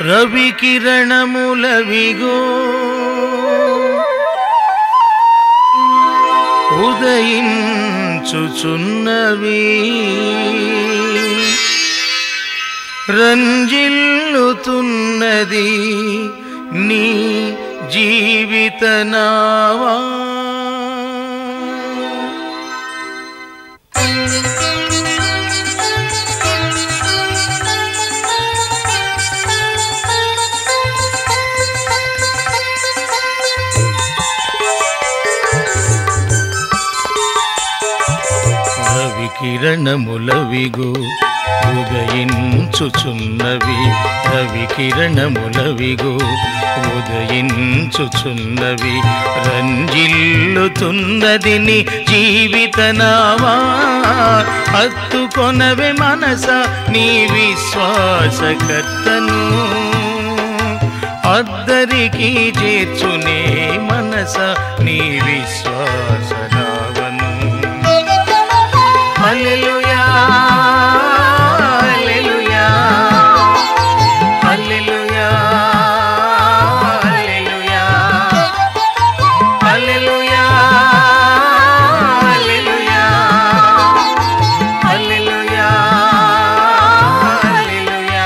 రవి కిరణములవిగో ఉదయించుచున్నవి రంజిల్లుతున్నది నీ జీవిత నావా రవి కిరణములవిగు ఉదయించుచున్నవి రవి కిరణములవిగు ఉదయించుచున్నవి రంజిల్లుతున్నది నీ జీవిత నావా హత్తుకొనవే మనస నీ విశ్వాసకర్తను అద్దరికి చేర్చునే మనస నీ విశ్వాసనావను హల్లెలూయా హల్లెలూయా హల్లెలూయా హల్లెలూయా హల్లెలూయా హల్లెలూయా హల్లెలూయా హల్లెలూయా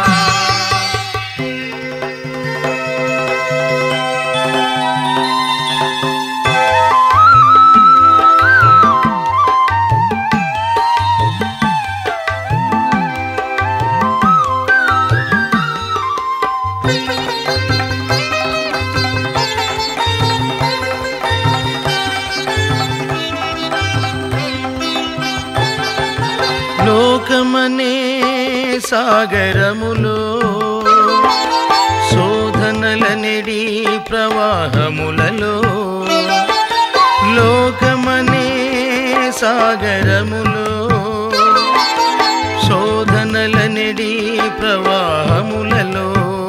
లోకమనే సాగరములో శోధనలనిడి ప్రవాహములలో లోకమనే సాగరములో శోధనలనిడి ప్రవాహములలో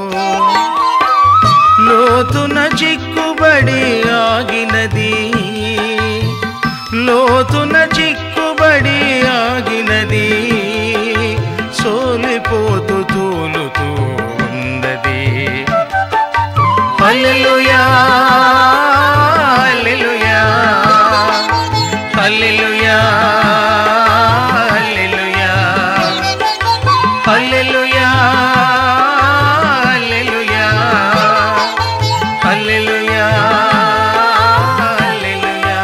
లోతున చిక్కుబడి ఆగినది లోతున చిక్కుబడి ఆగినది సోలిపోతూ తూలుతూ ఉన్నది హల్లెలూయా హల్లెలూయా హల్లెలూయా హల్లెలూయా హల్లెలూయా హల్లెలూయా హల్లెలూయా హల్లెలూయా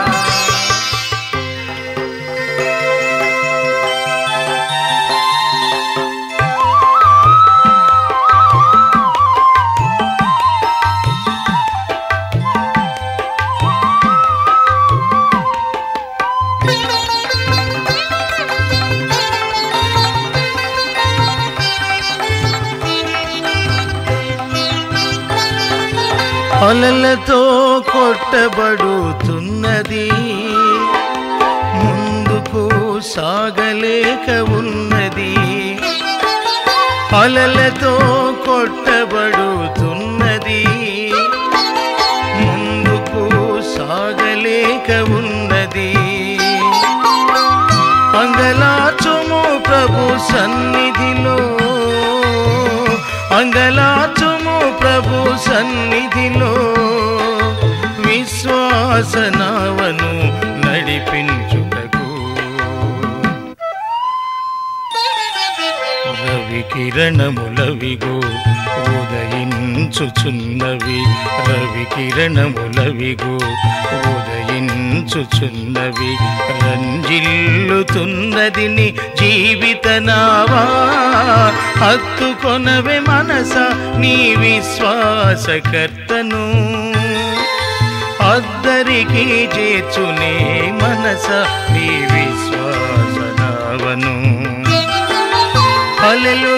అలలతో కొట్టబడుతున్నది ముందుకు సాగలేక ఉన్నది అలలతో కొట్టబడుతున్నది ముందుకు సాగలేక ఉన్నది అంగలాచుము ప్రభు సన్నిధిలో అంగలాచుము ప్రభు సన్నిధిలో విశ్వాసనావను నడిపించుటకు రవి కిరణములవిగో ఉదయించుచున్నవి రవి కిరణములవిగో ఉదయించుచున్నవి రంజిల్లుతున్నది నీ జీవిత నావా హత్తుకొనవే మనస నీ విశ్వాసకర్తను అద్దరికి చేర్చునే మనస నీ విశ్వాసనావను హల్లెలూయా